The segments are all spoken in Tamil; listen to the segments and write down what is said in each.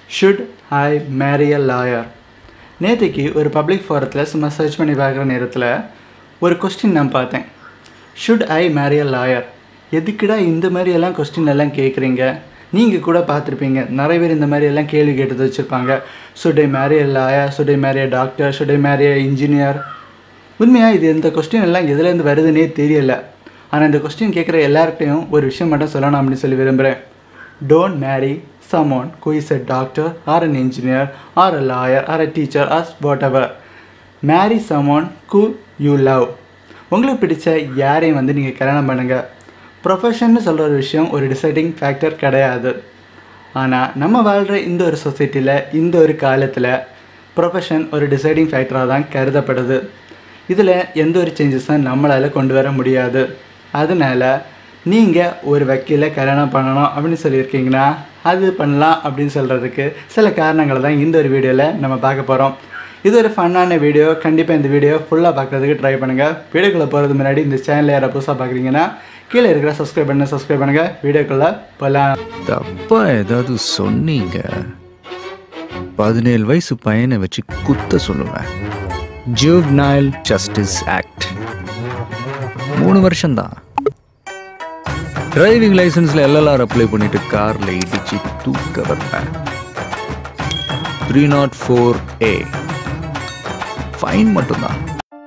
should I marry a lawyer நேற்றுக்கு ஒரு பப்ளிக் ஃபோரத்தில் சும்மா சர்ச் பண்ணி பார்க்குற நேரத்தில் ஒரு கொஸ்டின் நான் பார்த்தேன் should I marry a lawyer எதுக்குடா இந்த மாதிரி எல்லாம் கொஸ்டின் எல்லாம் கேட்குறீங்க நீங்கள் கூட பார்த்துருப்பீங்க நிறைய பேர் இந்த மாதிரி எல்லாம் கேள்வி கேட்டு வச்சுருப்பாங்க should I marry a lawyer should I marry a doctor should I marry a engineer உண்மையாக இது இந்த கொஸ்டின் எல்லாம் எதுலேருந்து வருதுன்னே தெரியல ஆனால் இந்த கொஸ்டின் கேட்குற எல்லார்கிட்டையும் ஒரு விஷயம் மட்டும் சொல்லணும் அப்படின்னு சொல்லி விரும்புகிறேன் don't marry someone who is a doctor or an engineer or a lawyer or a teacher or whatever marry someone who you love உங்களுக்கு பிடிச்ச யாரையும் வந்து நீங்கள் கல்யாணம் பண்ணுங்கள் ப்ரொஃபஷன்னு சொல்கிற ஒரு விஷயம் ஒரு டிசைடிங் ஃபேக்டர் கிடையாது ஆனால் நம்ம வாழ்கிற இந்த ஒரு சொசைட்டியில் இந்த ஒரு காலத்தில் ப்ரொஃபஷன் ஒரு டிசைடிங் ஃபேக்டராக தான் கருதப்படுது இதில் எந்த ஒரு சேஞ்சஸும் நம்மளால் கொண்டு வர முடியாது அதனால நீங்கள் ஒரு வக்கீலை கல்யாணம் பண்ணணும் அப்படின்னு சொல்லியிருக்கீங்கன்னா அது பண்ணலாம் அப்படின்னு சொல்கிறதுக்கு சில காரணங்களை தான் இந்த ஒரு வீடியோவில் நம்ம பார்க்க போகிறோம் இது ஒரு ஃபன்னான வீடியோ கண்டிப்பாக இந்த வீடியோ ஃபுல்லாக பார்க்குறதுக்கு ட்ரை பண்ணுங்கள் வீடியோக்குள்ளே போகிறது முன்னாடி இந்த சேனலில் யாரை புதுசாக பார்க்குறீங்கன்னா கீழே இருக்கிற சப்ஸ்கிரைப் பண்ண சப்ஸ்கிரைப் பண்ணுங்கள் வீடியோக்குள்ளே போகலாம் தப்பா ஏதாவது சொன்னீங்க பதினேழு வயசு பையனை வச்சு குத்த சொல்லுவேன் ஜூவ்னைல் ஜஸ்டிஸ் ஆக்ட் மூணு வருஷம்தான் டிரைவிங் லைசன்ஸ்ல எல்எல்ஆர் அப்ளை பண்ணிட்டு கார்ல இடிச்சு தூக்க வைப்பேன் three nought four A fine மட்டும்தான்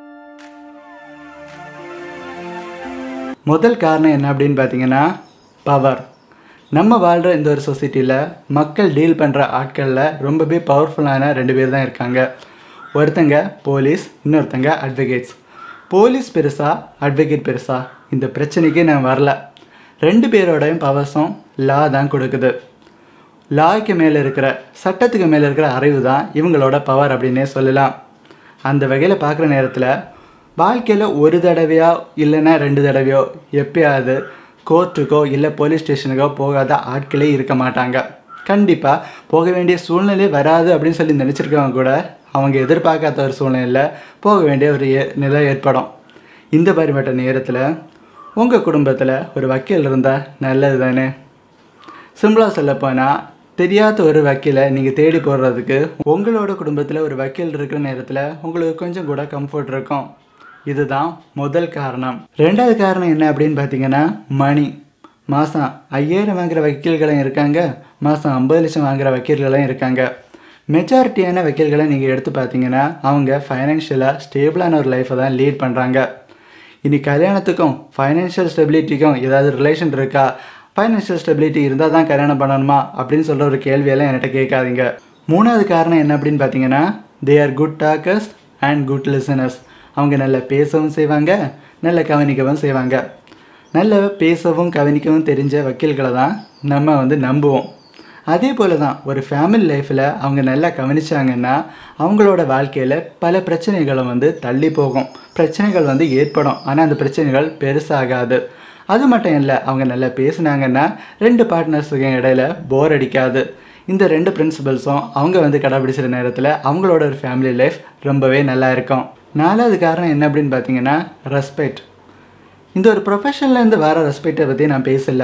முதல் காரணம் என்ன அப்படின்னு பார்த்தீங்கன்னா பவர் நம்ம வாழ்கிற இந்த ஒரு சொசைட்டியில் மக்கள் டீல் பண்ணுற ஆட்களில் ரொம்பவே பவர்ஃபுல்லான ரெண்டு பேர் தான் இருக்காங்க ஒருத்தங்க போலீஸ் இன்னொருத்தங்க அட்வொகேட்ஸ் போலீஸ் பெருசா அட்வொகேட் பெருசா இந்த பிரச்சனைக்கு நான் வரல ரெண்டு பேரோடையும் பவர்ஸும் லா தான் கொடுக்குது லாய்க்கு மேலே இருக்கிற சட்டத்துக்கு மேலே இருக்கிற அறிவு தான் இவங்களோட பவர் அப்படின்னே சொல்லலாம் அந்த வகையில் பார்க்குற நேரத்தில் வாழ்க்கையில் ஒரு தடவையோ இல்லைன்னா ரெண்டு தடவையோ எப்பயாவது கோர்ட்டுக்கோ இல்லை போலீஸ் ஸ்டேஷனுக்கோ போகாத ஆட்களே இருக்க மாட்டாங்க கண்டிப்பாக போக வேண்டிய சூழ்நிலை வராது அப்படின்னு சொல்லி நினச்சிருக்கவங்க கூட அவங்க எதிர்பார்க்காத ஒரு சூழ்நிலையில் போக வேண்டிய ஒரு ஏ- நிலை ஏற்படும் இந்த மாதிரிப்பட்ட நேரத்தில் உங்கள் குடும்பத்தில் ஒரு வக்கீல் இருந்தால் நல்லது தானே சிம்பிளாக சொல்லப்போனால் தெரியாத ஒரு வக்கீலை நீங்கள் தேடி போடுறதுக்கு உங்களோட குடும்பத்தில் ஒரு வக்கீல் இருக்கிற நேரத்தில் உங்களுக்கு கொஞ்சம் கூட கம்ஃபர்ட் இருக்கும் இதுதான் முதல் காரணம் ரெண்டாவது காரணம் என்ன அப்படின்னு பார்த்தீங்கன்னா மணி மாதம் ஐயாயிரம் வாங்குற வக்கீல்களும் இருக்காங்க மாதம் ஐம்பது லட்சம் வாங்குற வக்கீல்களும் இருக்காங்க மெஜாரிட்டியான வக்கீல்களை நீங்கள் எடுத்து பார்த்தீங்கன்னா அவங்க ஃபைனான்ஷியலாக ஸ்டேபிளான ஒரு லைஃப்பை தான் லீட் பண்ணுறாங்க இனி கல்யாணத்துக்கும் ஃபைனான்ஷியல் ஸ்டெபிலிட்டிக்கும் ஏதாவது ரிலேஷன் இருக்கா ஃபைனான்ஷியல் ஸ்டெபிலிட்டி இருந்தால் தான் கல்யாணம் பண்ணணுமா அப்படின்னு சொல்கிற ஒரு கேள்வியெல்லாம் என்கிட்ட கேட்காதீங்க மூணாவது காரணம் என்ன அப்படின்னு பார்த்தீங்கன்னா they are good talkers and good listeners அவங்க நல்லா பேசவும் செய்வாங்க நல்லா கவனிக்கவும் செய்வாங்க நல்ல பேசவும் கவனிக்கவும் தெரிஞ்ச வக்கீல்களை தான் நம்ம வந்து நம்புவோம் அதே போல தான் ஒரு ஃபேமிலி லைஃப்பில் அவங்க நல்லா கவனிச்சாங்கன்னா அவங்களோட வாழ்க்கையில் பல பிரச்சனைகளும் வந்து தள்ளி போகும் பிரச்சனைகள் வந்து ஏற்படும் ஆனால் அந்த பிரச்சனைகள் பெருசாகாது அது மட்டும் இல்லை அவங்க நல்லா பேசுனாங்கன்னா ரெண்டு பார்ட்னர்ஸுக்கு இடையில போர் அடிக்காது இந்த ரெண்டு பிரின்சிபல்ஸும் அவங்க வந்து கடைபிடிச்சிற நேரத்தில் அவங்களோட ஒரு ஃபேமிலி லைஃப் ரொம்பவே நல்லா இருக்கும் நாலாவது காரணம் என்ன அப்படின்னு பார்த்தீங்கன்னா ரெஸ்பெக்ட் இந்த ஒரு ப்ரொஃபஷன்லேருந்து வர ரெஸ்பெக்டை பற்றி நான் பேசல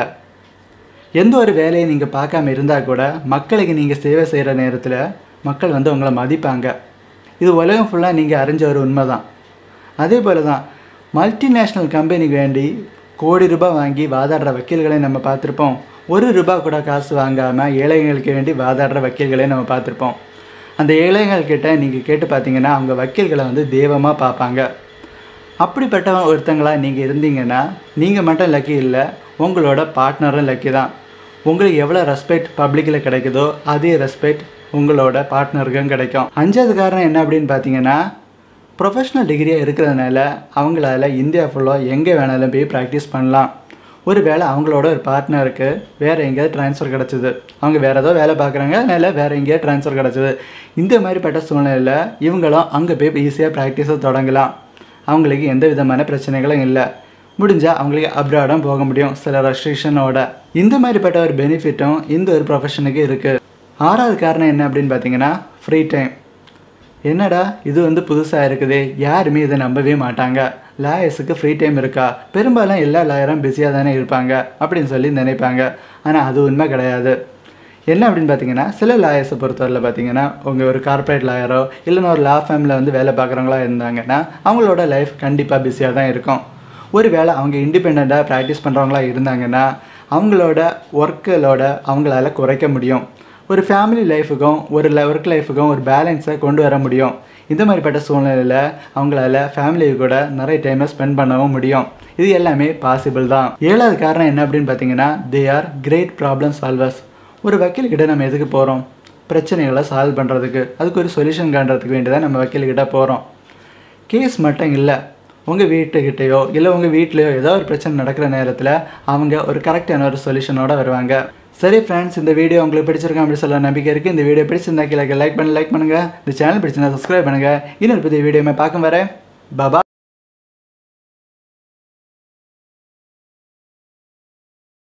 எந்த ஒரு வேலையை நீங்கள் பார்க்காம இருந்தால் கூட மக்களுக்கு நீங்கள் சேவை செய்கிற நேரத்தில் மக்கள் வந்து உங்களை மதிப்பாங்க இது உலகம் ஃபுல்லாக நீங்கள் அறிஞ்ச ஒரு உண்மை தான் அதே போல் தான் மல்டிநேஷ்னல் கம்பெனிக்கு வேண்டி கோடி ரூபாய் வாங்கி வாதாடுற வக்கீல்களை நம்ம பார்த்துருப்போம் ஒரு ரூபாய் கூட காசு வாங்காமல் ஏழைகளுக்கு வேண்டி வாதாடுற வக்கீல்களை நம்ம பார்த்துருப்போம் அந்த ஏழைகள் கிட்ட நீங்கள் கேட்டு பார்த்தீங்கன்னா அவங்க வக்கீல்களை வந்து தெய்வமாக பார்ப்பாங்க அப்படிப்பட்ட ஒருத்தங்களா நீங்கள் இருந்தீங்கன்னா நீங்கள் மட்டும் லக்கி இல்லை உங்களோட பார்ட்னரும் லக்கி தான் உங்களுக்கு எவ்வளோ ரெஸ்பெக்ட் பப்ளிக்கில் கிடைக்குதோ அதே ரெஸ்பெக்ட் உங்களோட பார்ட்னருக்கும் கிடைக்கும் அஞ்சாவது காரணம் என்ன அப்படின்னு பார்த்தீங்கன்னா ப்ரொஃபஷ்னல் டிகிரியாக இருக்கிறதுனால அவங்களால இந்தியா ஃபுல்லாக எங்கே வேணாலும் போய் ப்ராக்டிஸ் பண்ணலாம் ஒரு வேளை அவங்களோட ஒரு பார்ட்னருக்கு வேறு எங்கேயாவது ட்ரான்ஸ்ஃபர் கிடச்சிது அவங்க வேறு ஏதோ வேலை பார்க்குறாங்க அதனால வேறு எங்கேயாவது ட்ரான்ஸ்ஃபர் கிடச்சிது இந்த மாதிரிப்பட்ட சூழ்நிலையில் இவங்களும் அங்கே போய் ஈஸியாக ப்ராக்டிஸை தொடங்கலாம் அவங்களுக்கு எந்த விதமான பிரச்சனைகளும் இல்லை முடிஞ்சால் அவங்களுக்கு அப்ராடும் போக முடியும் சில ரெஸ்ட்ரிக்ஷனோட இந்த மாதிரிப்பட்ட ஒரு பெனிஃபிட்டும் இந்த ஒரு ப்ரொஃபஷனுக்கு இருக்குது ஆறாவது காரணம் என்ன அப்படின்னு பார்த்தீங்கன்னா ஃப்ரீ டைம் என்னடா இது வந்து புதுசாக இருக்குதே யாருமே இதை நம்பவே மாட்டாங்க லாயர்ஸுக்கு ஃப்ரீ டைம் இருக்கா பெரும்பாலும் எல்லா லாயரும் பிஸியாக தானே இருப்பாங்க அப்படின்னு சொல்லி நினைப்பாங்க ஆனால் அது உண்மை கிடையாது என்ன அப்படின்னு பார்த்தீங்கன்னா சில லாயர்ஸை பொறுத்தவரையில் பார்த்தீங்கன்னா உங்கள் ஒரு கார்ப்பரேட் லாயரோ இல்லைன்னா ஒரு லா ஃபேமில் வந்து வேலை பார்க்குறவங்களா இருந்தாங்கன்னா அவங்களோட லைஃப் கண்டிப்பாக பிஸியாக தான் இருக்கும் ஒருவேளை அவங்க இண்டிபெண்ட்டாக ப்ராக்டிஸ் பண்ணுறவங்களா இருந்தாங்கன்னா அவங்களோட ஒர்க்குகளோட அவங்களால குறைக்க முடியும் ஒரு ஃபேமிலி லைஃபுக்கும் ஒரு ஒர்க் லைஃபுக்கும் ஒரு பேலன்ஸை கொண்டு வர முடியும் இந்த மாதிரிப்பட்ட சூழ்நிலையில் அவங்களால ஃபேமிலி கூட நிறைய டைமை ஸ்பெண்ட் பண்ணவும் முடியும் இது எல்லாமே பாசிபிள் தான் ஏழாவது காரணம் என்ன அப்படின்னு பார்த்தீங்கன்னா they are great problem solvers ஒரு வக்கீல்கிட்ட நம்ம எதுக்கு போகிறோம் பிரச்சனைகளை சால்வ் பண்ணுறதுக்கு அதுக்கு ஒரு சொல்யூஷன் காண்றதுக்கு வேண்டி தான் நம்ம வக்கீல்கிட்ட போகிறோம் கேஸ் மட்டும் இல்லை உங்கள் வீட்டுக்கிட்டேயோ இல்லை உங்கள் வீட்லேயோ ஏதோ ஒரு பிரச்சனை நடக்கிற நேரத்தில் அவங்க ஒரு கரெக்டான ஒரு சொல்யூஷனோட வருவாங்க சரி ஃப்ரெண்ட்ஸ் இந்த வீடியோ உங்களுக்கு பிடிச்சிருக்கோம் அப்படி சொல்ல நம்பிக்கை இருக்குது இந்த வீடியோ பிடிச்சிருந்தா கீழே லைக் பண்ணி லைக் பண்ணுங்கள் இந்த சேனல் பிடிச்சிருந்தா சப்ஸ்கிரைப் பண்ணுங்கள் இன்னொரு புதிய வீடியோமே பார்க்க வரேன் பாபா